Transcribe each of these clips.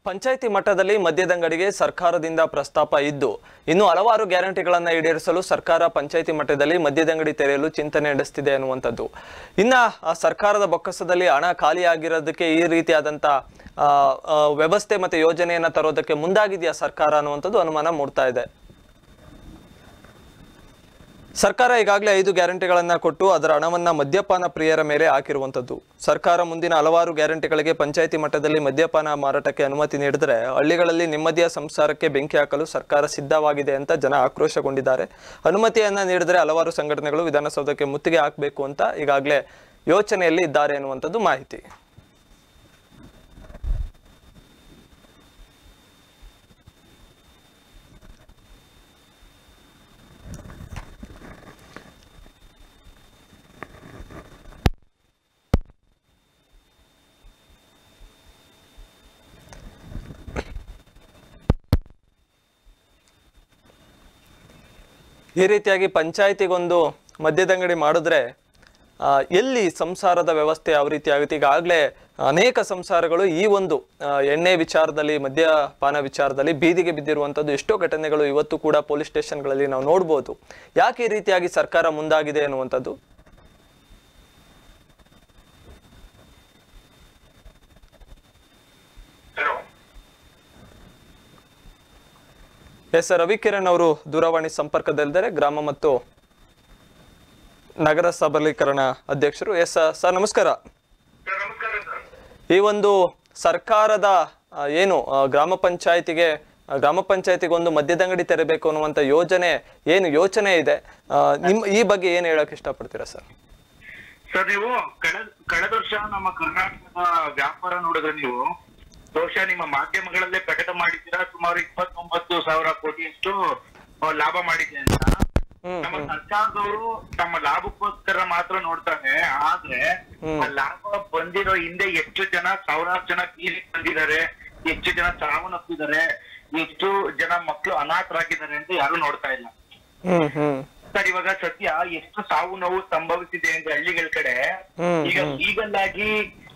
ಪಂಚಾಯಿತಿ ಮಟ್ಟದಲ್ಲಿ ಮದ್ಯದಂಗಡಿಗೆ ಸರ್ಕಾರದಿಂದ ಪ್ರಸ್ತಾಪ ಇದ್ದು ಇನ್ನು ಹಲವಾರು ಗ್ಯಾರಂಟಿಗಳನ್ನು ಈಡೇರಿಸಲು ಸರ್ಕಾರ ಪಂಚಾಯಿತಿ ಮಟ್ಟದಲ್ಲಿ ಮದ್ಯದಂಗಡಿ ತೆರೆಯಲು ಚಿಂತನೆ ನಡೆಸ್ತಿದೆ ಅನ್ನುವಂಥದ್ದು ಇನ್ನ ಆ ಸರ್ಕಾರದ ಬೊಕ್ಕಸದಲ್ಲಿ ಹಣ ಖಾಲಿಯಾಗಿರೋದಕ್ಕೆ ಈ ರೀತಿಯಾದಂಥ ಆ, ಆ, ವ್ಯವಸ್ಥೆ ಮತ್ತೆ ಯೋಜನೆಯನ್ನ ತರೋದಕ್ಕೆ ಮುಂದಾಗಿದೆಯಾ ಸರ್ಕಾರ ಅನ್ನುವಂಥದ್ದು ಅನುಮಾನ ಮೂಡ್ತಾ ಇದೆ ಸರ್ಕಾರ ಈಗಾಗಲೇ ಐದು ಗ್ಯಾರಂಟಿಗಳನ್ನ ಕೊಟ್ಟು ಅದರ ಹಣವನ್ನ ಮದ್ಯಪಾನ ಪ್ರಿಯರ ಮೇಲೆ ಹಾಕಿರುವಂಥದ್ದು ಸರ್ಕಾರ ಮುಂದಿನ ಹಲವಾರು ಗ್ಯಾರಂಟಿಗಳಿಗೆ ಪಂಚಾಯಿತಿ ಮಟ್ಟದಲ್ಲಿ ಮದ್ಯಪಾನ ಮಾರಾಟಕ್ಕೆ ಅನುಮತಿ ನೀಡಿದರೆ ಹಳ್ಳಿಗಳಲ್ಲಿ ನೆಮ್ಮದಿಯ ಸಂಸಾರಕ್ಕೆ ಬೆಂಕಿ ಹಾಕಲು ಸರ್ಕಾರ ಸಿದ್ಧವಾಗಿದೆ ಅಂತ ಜನ ಆಕ್ರೋಶಗೊಂಡಿದ್ದಾರೆ ಅನುಮತಿಯನ್ನ ನೀಡಿದರೆ ಹಲವಾರು ಸಂಘಟನೆಗಳು ವಿಧಾನಸೌಧಕ್ಕೆ ಮುತ್ತಿಗೆ ಹಾಕಬೇಕು ಅಂತ ಈಗಾಗಲೇ ಯೋಚನೆಯಲ್ಲಿ ಇದ್ದಾರೆ ಎನ್ನುವಂಥದ್ದು ಮಾಹಿತಿ ಈ ರೀತಿಯಾಗಿ ಪಂಚಾಯತಿಗೊಂದು ಮದ್ಯದಂಗಡಿ ಮಾಡಿದ್ರೆ ಆ, ಎಲ್ಲಿ ಸಂಸಾರದ ವ್ಯವಸ್ಥೆ ಯಾವ ರೀತಿ ಆಗುತ್ತೆ ಈಗಾಗಲೇ ಅನೇಕ ಸಂಸಾರಗಳು ಈ ಒಂದು ಆ, ಎಣ್ಣೆ ವಿಚಾರದಲ್ಲಿ ಮದ್ಯಪಾನ ವಿಚಾರದಲ್ಲಿ ಬೀದಿಗೆ ಬಿದ್ದಿರುವಂಥದ್ದು ಎಷ್ಟೋ ಘಟನೆಗಳು ಇವತ್ತು ಕೂಡ ಪೊಲೀಸ್ ಸ್ಟೇಷನ್ಗಳಲ್ಲಿ ನಾವು ನೋಡ್ಬೋದು ಯಾಕೆ ಈ ರೀತಿಯಾಗಿ ಸರ್ಕಾರ ಮುಂದಾಗಿದೆ ಅನ್ನುವಂಥದ್ದು ಹಲೋ ಎಸ್ ರವಿಕಿರಣ್ ಅವರು ದೂರವಾಣಿ ಸಂಪರ್ಕದಲ್ಲಿದ್ದಾರೆ ಗ್ರಾಮ ಮತ್ತು ನಗರ ಸಬಲೀಕರಣ ಅಧ್ಯಕ್ಷರು ಎಸ್ ಸರ್ ನಮಸ್ಕಾರ ಸರ್ ನಮಸ್ಕಾರ ಸರ್ ಈ ಒಂದು ಸರ್ಕಾರದ ಆ, ಏನು ಆ, ಗ್ರಾಮ ಪಂಚಾಯತಿಗೆ ಆ, ಗ್ರಾಮ ಪಂಚಾಯತಿಗೆ ಒಂದು ಮದ್ಯದಂಗಡಿ ತೆರಬೇಕು ಅನ್ನುವಂಥ ಯೋಜನೆ ಏನು ಯೋಚನೆ ಇದೆ ಆ, ನಿಮ್ಮ ಈ ಬಗ್ಗೆ ಏನು ಹೇಳಕ್ ಇಷ್ಟಪಡ್ತೀರಾ ಸರ್ ಸರ್ ನೀವು ಕಳೆದ ಕಳೆದ ವರ್ಷ ನಮ್ಮ ಕರ್ನಾಟಕದ ವ್ಯಾಪಾರ ನೋಡಿದ್ರೆ ನೀವು ಬಹುಶಃ ನಿಮ್ಮ ಮಾಧ್ಯಮಗಳಲ್ಲೇ ಪ್ರಕಟ ಮಾಡಿದ್ದೀರಾ ಸುಮಾರು ಇಪ್ಪತ್ತೊಂಬತ್ತು ಸಾವಿರ ಕೋಟಿಯಷ್ಟು ಆ, ಲಾಭ ಮಾಡಿದೆ ಅಂತ ಹ್ಮ್ ನಮ್ಮ ಸರ್ಕಾರದವರು ತಮ್ಮ ಲಾಭಕ್ಕೋಸ್ಕರ ಮಾತ್ರ ನೋಡ್ತಾರೆ ಆದ್ರೆ ಹ್ಮ್. ಆ ಲಾಭ ಬಂದಿರೋ ಹಿಂದೆ ಎಷ್ಟು ಜನ ಸಾವಿರಾರು ಜನ ಬೀದಿ ಬಂದಿದ್ದಾರೆ ಎಷ್ಟು ಜನ ಸಾವನ್ನಪ್ಪಿದ್ದಾರೆ ಎಷ್ಟು ಜನ ಮಕ್ಕಳು ಅನಾಥರಾಗಿದ್ದಾರೆ ಅಂತ ಯಾರು ನೋಡ್ತಾ ಇಲ್ಲ ಹ್ಮ್ ಹ್ಮ್ ಸರ್ ಇವಾಗ ಸದ್ಯ ಎಷ್ಟು ಸಾವು ನೋವು ಸಂಭವಿಸಿದೆ ಅಂದ್ರೆ ಹಳ್ಳಿಗಳ ಕಡೆ ಹ್ಮ್, ಈಗ ಹ್ಮ್. ಲೀಗಲ್ ಆಗಿ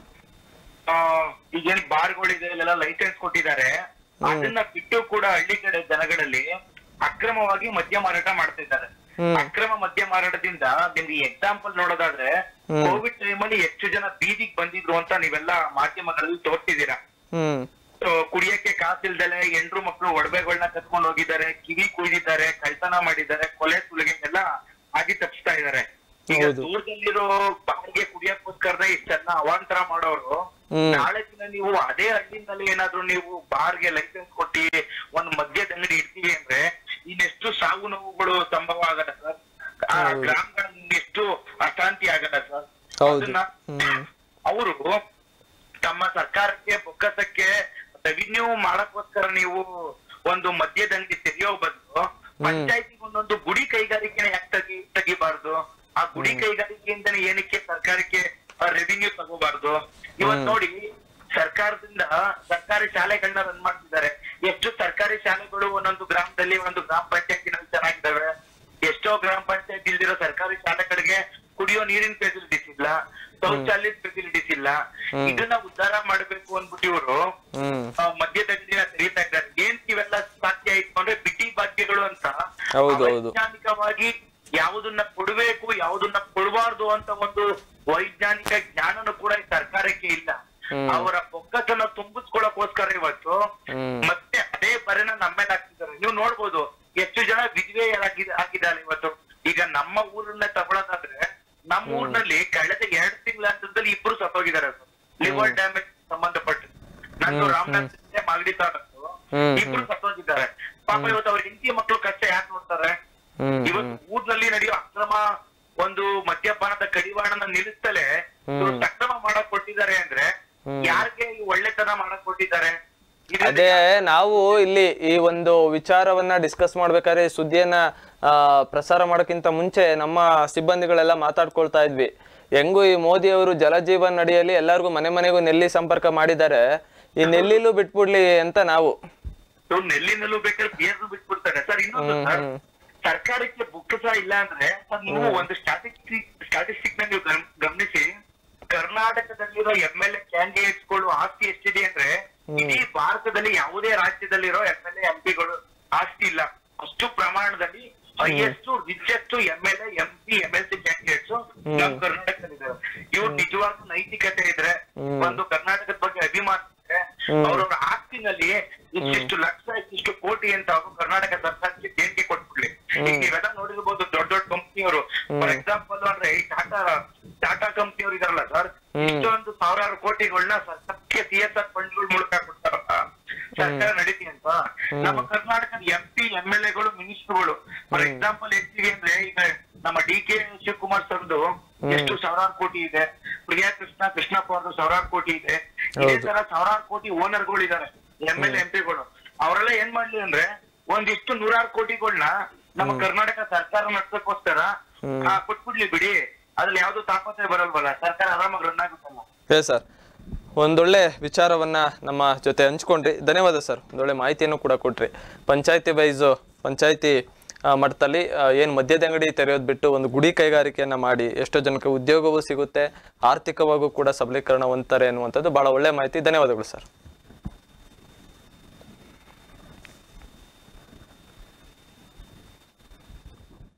ಆ ಈಗೇನ್ ಬಾರ್ಗಳಿದೆ ಇಲ್ಲೆಲ್ಲ ಲೈಸೆನ್ಸ್ ಕೊಟ್ಟಿದ್ದಾರೆ ಅದನ್ನ ಬಿಟ್ಟು ಕೂಡ ಹಳ್ಳಿ ಕಡೆ ಜನಗಳಲ್ಲಿ ಅಕ್ರಮವಾಗಿ ಮದ್ಯ ಮಾರಾಟ ಮಾಡ್ತಾ ಇದ್ದಾರೆ ಹ್ಮ್. ಅಕ್ರಮ ಮದ್ಯ ಮಾರಾಟದಿಂದ ನಿಮ್ಗೆ ಎಕ್ಸಾಂಪಲ್ ನೋಡೋದಾದ್ರೆ ಹ್ಮ್. ಕೋವಿಡ್ ಟೈಮಲ್ಲಿ ಎಷ್ಟು ಜನ ಬೀದಿಗೆ ಬಂದಿದ್ರು ಅಂತ ನೀವೆಲ್ಲ ಮಾಧ್ಯಮಗಳಲ್ಲಿ ತೋರ್ಸಿದೀರಾ ಹ್ಮ್ ಸೊ, ಕುಡಿಯಕ್ಕೆ ಕಾಸಿಲ್ದಲೆ ಹೆಂಡ್ರು ಮಕ್ಕಳು ಒಡವೆಗಳನ್ನ ಕತ್ಕೊಂಡು ಹೋಗಿದ್ದಾರೆ ಕಿವಿ ಕುಯ್ದಿದ್ದಾರೆ ಕಳ್ತನ ಮಾಡಿದ್ದಾರೆ ಕೊಲೆ ಸುಲಿಗೆ ಎಲ್ಲ ಆಗಿ ತಪ್ಪಿಸ್ತಾ ಇದ್ದಾರೆ ಈಗ ಹೌದು. ದೂರದಲ್ಲಿರೋ ಬಾಡಿಗೆ ಕುಡಿಯಕ್ಕೋಸ್ಕರ ಇಷ್ಟೆಲ್ಲ ಅವಾಂತರ ಮಾಡೋರು ಹ್ಮ್. ನಾಳೆ ದಿನ ನೀವು ಅದೇ ಹಳ್ಳಿನಲ್ಲಿ ಏನಾದ್ರು ನೀವು ಬಾರ್ಗೆ ಲೈಸೆನ್ಸ್ ಕೊಟ್ಟಿ ಒಂದ್ ಮದ್ಯದ ಅಂಗಡಿ ಇಡ್ತೀವಿ ಅಂದ್ರೆ ಇನ್ನೆಷ್ಟು ಸಾವು ನೋವುಗಳು ಸಂಭವ ಆಗಲ್ಲ ಸರ್ ಆ ಹೌದು. ಗ್ರಾಮಗಳಲ್ಲಿ ಎಷ್ಟು ಅಶಾಂತಿ ಆಗಲ್ಲ ಸರ್ ಹೌದು. ಅದನ್ನ ಹ್ಮ್. ಅವರು ತಮ್ಮ ಸರ್ಕಾರಕ್ಕೆ ಬೊಕ್ಕಸಕ್ಕೆ ರೆವಿನ್ಯೂ ಮಾಡಕ್ಕೋಸ್ಕರ ನೀವು ಒಂದು ಮದ್ಯದಂಗಡಿ ತೆರೆಯೋ ಬದಲು ಪಂಚಾಯತಿಗೆ ಒಂದೊಂದು ಗುಡಿ ಕೈಗಾರಿಕೆನ ಯಾಕೆ ತೆಗಿ ತೆಗಿಬಾರ್ದು ಆ ಗುಡಿ ಕೈಗಾರಿಕೆಯಿಂದನೇ ಏನಕ್ಕೆ ಸರ್ಕಾರಕ್ಕೆ ರೆವಿನ್ಯೂ ತಗೋಬಾರ್ದು ಇವತ್ ನೋಡಿ ಸರ್ಕಾರದಿಂದ ಸರ್ಕಾರಿ ಶಾಲೆಗಳನ್ನ ರನ್ ಮಾಡ್ತಿದ್ದಾರೆ ಎಷ್ಟು ಸರ್ಕಾರಿ ಶಾಲೆಗಳು ಒಂದೊಂದು ಗ್ರಾಮದಲ್ಲಿ ಒಂದು ಗ್ರಾಮ ಪಂಚಾಯತಿನಲ್ಲಿ ಚೆನ್ನಾಗಿದ್ದಾವೆ ಎಷ್ಟೋ ಗ್ರಾಮ ಪಂಚಾಯತ್ ಇಲ್ದಿರೋ ಸರ್ಕಾರಿ ಶಾಲೆಗಳಿಗೆ ಕುಡಿಯೋ ನೀರಿನ ಫೆಸಿಲಿಟೀಸ್ ಇಲ್ಲ ಶೌಚಾಲಯದ ಫೆಸಿಲಿಟೀಸ್ ಇಲ್ಲ ಇದನ್ನ ಉದ್ಧಾರ ಮಾಡ್ಬೇಕು ಅಂದ್ಬಿಟ್ಟು ಇವರು ಹ್ಮ್ ಮಧ್ಯದಂಡಿನ ತೆರೀತಾ ಇದ್ದಾರೆ ಏನ್ ಇವೆಲ್ಲ ಸಾಧ್ಯ ಆಯ್ತು ಅಂದ್ರೆ ಬಿಟ್ಟಿ ಭಾಗ್ಯಗಳು ಅಂತ ಹೌದು, ಹೌದು. ವೈಜ್ಞಾನಿಕವಾಗಿ ಯಾವುದನ್ನ ಕೊಡ್ಬೇಕು ಯಾವುದನ್ನ ಕೊಡಬಾರ್ದು ಅಂತ ಒಂದು ವೈಜ್ಞಾನಿಕ ಜ್ಞಾನನೂ ಕೂಡ ಈ ಸರ್ಕಾರಕ್ಕೆ ಇಲ್ಲ ಹ್ಮ್. ಅವರ ಬೊಕ್ಕಸನ್ನ ತುಂಬಿಸ್ಕೊಳಕ್ಕೋಸ್ಕರ ಇವತ್ತು ಹ್ಮ್. ಮತ್ತೆ ಅದೇ ಬರೆನ ನಮ್ಮ ಮೇಲೆ ಹಾಕ್ತಿದ್ದಾರೆ ನೀವು ನೋಡ್ಬೋದು ಎಷ್ಟು ಜನ ವಿಧವೆ ಆಗಿದ್ದಾರೆ ಇವತ್ತು ಈಗ ನಮ್ಮ ಊರನ್ನ ತಗೊಳೋದಾದ್ರೆ ನಮ್ಮ ಊರಿನಲ್ಲಿ ಕಳೆದ ಎರಡು ತಿಂಗಳ ಹಂತದಲ್ಲಿ ಇಬ್ರು ಸತ್ತೋಗಿದ್ದಾರೆ ಲಿವರ್ ಡ್ಯಾಮೇಜ್ ಸಂಬಂಧಪಟ್ಟು ನಂದು ಹ್ಮ್, ರಾಮನಾಥ್ ಜಿಲ್ಲೆ ಮಾಗಡಿ ತಾಲೂಕು ಹ್ಮ್, ಇಬ್ರು ಹ್ಮ್. ಸತ್ತೋಗಿದ್ದಾರೆ ಪಾಪ ಇವತ್ತು ಅವ್ರ ಹೆಂಡತಿ ಮಕ್ಕಳು ಕಷ್ಟ ಯಾಕೆ ನೋಡ್ತಾರೆ ಹ್ಮ್ ಇವತ್ತು ಊರ್ನಲ್ಲಿ ನಡೆಯೋ ಅಕ್ರಮ ಒಂದು ಮದ್ಯಪಾನದ ಕಡಿವಾಣನ ನಿಲ್ಲಿಸ್ತಲೇ ಹ್ಮ್. ಇವ್ರು ಸಕ್ರಮ ಮಾಡಕ್ ಕೊಟ್ಟಿದ್ದಾರೆ ಅಂದ್ರೆ ಹ್ಮ್. ಯಾರಿಗೆ ಈ ಒಳ್ಳೆತನ ಮಾಡಕ್ ಕೊಟ್ಟಿದ್ದಾರೆ ಇದು- ಅದೇ ನಾವು ಇಲ್ಲಿ ಈ ಒಂದು ವಿಚಾರವನ್ನ ಡಿಸ್ಕಸ್ ಮಾಡ್ಬೇಕಾದ್ರೆ ಈ ಸುದ್ದಿಯನ್ನ ಆ, ಪ್ರಸಾರ ಮಾಡೋಕ್ಕಿಂತ ಮುಂಚೆ ನಮ್ಮ ಸಿಬ್ಬಂದಿಗಳೆಲ್ಲ ಮಾತಾಡ್ಕೊಳ್ತಾ ಇದ್ವಿ ಹೆಂಗೂ ಈ ಮೋದಿ ಅವರು ಜಲಜೀವನ್ ಅಡಿಯಲ್ಲಿ ಎಲ್ಲರಿಗೂ ಮನೆ ಮನೆಗೂ ನೆಲ್ಲಿ ಸಂಪರ್ಕ ಮಾಡಿದ್ದಾರೆ ಈ ನೆಲ್ಲಿಲೂ ಬಿಟ್ಬಿಡ್ಲಿ ಅಂತ ನಾವು ಇವ್ರು ನೆಲ್ಲಿನಲ್ಲೂ ಬೇಕಾದ್ರೆ ಬೇರ್ನು ಬಿಟ್ಬಿಡ್ತಾರೆ ಸರ್ ಇನ್ನೊಂದು ಹ್ಮ್, ಸರ್ ಹ್ಮ್. ಸರ್ಕಾರಕ್ಕೆ ಬುಕ್ಸ ಇಲ್ಲ ಅಂದ್ರೆ ಸರ್ ನೀವು ಒಂದು ಸ್ಟಾಟಿಸ್ಟಿಕ್ ಸ್ಟಾಟಿಸ್ಟಿಕ್ ನ ನೀವು ಗಮ್- ಗಮನಿಸಿ ಕರ್ನಾಟಕದಲ್ಲಿರೋ ಎಂ ಎಲ್ ಎ ಕ್ಯಾಂಡಿಡೇಟ್ಸ್ ಗಳು ಆಸ್ತಿ ಎಷ್ಟಿದೆ ಅಂದ್ರೆ ಇಡೀ ಭಾರತದಲ್ಲಿ ಯಾವುದೇ ರಾಜ್ಯದಲ್ಲಿರೋ ಎಂ ಎಲ್ ಎಂ ಪಿಗಳು ಆಸ್ತಿ ಇಲ್ಲ ಅಷ್ಟು ಪ್ರಮಾಣದಲ್ಲಿ highest richest M L A M P M L C candidates ನಮ್ ಕರ್ನಾಟಕದಲ್ಲಿದ್ದಾರೆ ಇವ್ರು ನಿಜವಾಗ್ಲೂ ನೈತಿಕತೆ ಇದ್ರೆ ಒಂದು ಕರ್ನಾಟಕದ ಬಗ್ಗೆ ಅಭಿಮಾನ ಇದ್ರೆ ಅವ್ರವ್ರ ಆಸ್ತಿನಲ್ಲಿ ಇಷ್ಟಿಷ್ಟು ಲಕ್ಷ ಇಷ್ಟಿಷ್ಟು ಕೋಟಿ ಅಂತ ಅವರು ಕರ್ನಾಟಕ ಸರ್ಕಾರಕ್ಕೆ ದೇಣಿಗೆ ಕೊಟ್ಬಿಡ್ಲಿ ಈಗ ನೀವೆಲ್ಲ ನೋಡಿರ್ಬೋದು ದೊಡ್ಡ ದೊಡ್ಡ ಕಂಪ್ನಿಯವರು ಫಾರ್ ಎಕ್ಸಾಂಪಲ್ ಅಂದ್ರೆ ಈ ಟಾಟಾ ಟಾಟಾ ಕಂಪ್ನಿಯವರು ಇದಾರಲ್ಲ ಸರ್ ಇಷ್ಟೊಂದು ಸಾವಿರಾರು ಕೋಟಿಗಳನ್ನ ಸರ್ಕಾರಕ್ಕೆ ಸಿ ಎಸ್ ಆರ್ ಫಂಡ್ಗಳ ಮೂಲಕ ಕೊಡ್ತಾರಲ್ಲ ಸರ್ಕಾರ ನಡೀತಿ ಅಂತ ನಮ್ಮ ಕರ್ನಾಟಕದ ಎಂ ಪಿ ಎಂ ಎಲ್ ಎಗಳು ಮಿನಿಸ್ಟರ್ಗಳು ಫಾರ್ ಎಕ್ಸಾಂಪಲ್ ಹೆಚ್ಚಿಗೆ ಅಂದ್ರೆ ಈಗ ನಮ್ಮ ಡಿ ಕೆ ಶಿವಕುಮಾರ್ ಸರ್ದು ಎಷ್ಟು ಸಾವಿರಾರು ಕೋಟಿ ಇದೆ ಪ್ರಿಯಾ ಕೃಷ್ಣ ಕೃಷ್ಣಪ್ಪ ಅವ್ರದ್ದು ಸಾವಿರಾರು ಕೋಟಿ ಇದೆ ಇದೇ ತರ ಸಾವಿರಾರು ಕೋಟಿ ಓನರ್ಗಳು ಇದಾರೆ ಎಂ ಎಲ್ ಎಂ ಪಿಗಳು ಅವರೆಲ್ಲ ಏನ್ ಮಾಡ್ಲಿ ಅಂದ್ರೆ ಒಂದಿಷ್ಟು ನೂರಾರು ಕೋಟಿಗಳನ್ನ ನಮ್ಮ ಕರ್ನಾಟಕ ಸರ್ಕಾರ ನಡೆಸಕ್ಕೋಸ್ಕರ ಆ, ಕೊಟ್ಬಿಡ್ಲಿ ಬಿಡಿ ಅದ್ರಲ್ಲಿ ಯಾವ್ದು ತಾಪತ್ರೆ ಬರಲ್ವಲ್ಲ ಸರ್ಕಾರ ಆರಾಮಾಗಿ ರನ್ ಆಗುತ್ತಲ್ಲ ಏ ಸರ್ ಒಂದೊಳ್ಳೆ ವಿಚಾರವನ್ನ ನಮ್ಮ ಜೊತೆ ಹಂಚ್ಕೊಂಡ್ರಿ ಧನ್ಯವಾದ ಸರ್ ಒಂದೊಳ್ಳೆ ಮಾಹಿತಿಯನ್ನು ಕೂಡ ಕೊಟ್ರಿ ಪಂಚಾಯತಿ ವೈಸ್ ಪಂಚಾಯತಿ ಮಟ್ಟದಲ್ಲಿ ಏನು ಮದ್ಯದ ಅಂಗಡಿ ತೆರೆಯೋದು ಬಿಟ್ಟು ಒಂದು ಗುಡಿ ಕೈಗಾರಿಕೆಯನ್ನ ಮಾಡಿ ಎಷ್ಟೋ ಜನಕ್ಕೆ ಉದ್ಯೋಗವೂ ಸಿಗುತ್ತೆ ಆರ್ಥಿಕವಾಗೂ ಕೂಡ ಸಬಲೀಕರಣ ಹೊಂದ್ತಾರೆ ಅನ್ನುವಂಥದ್ದು ಬಹಳ ಒಳ್ಳೆ ಮಾಹಿತಿ ಧನ್ಯವಾದಗಳು ಸರ್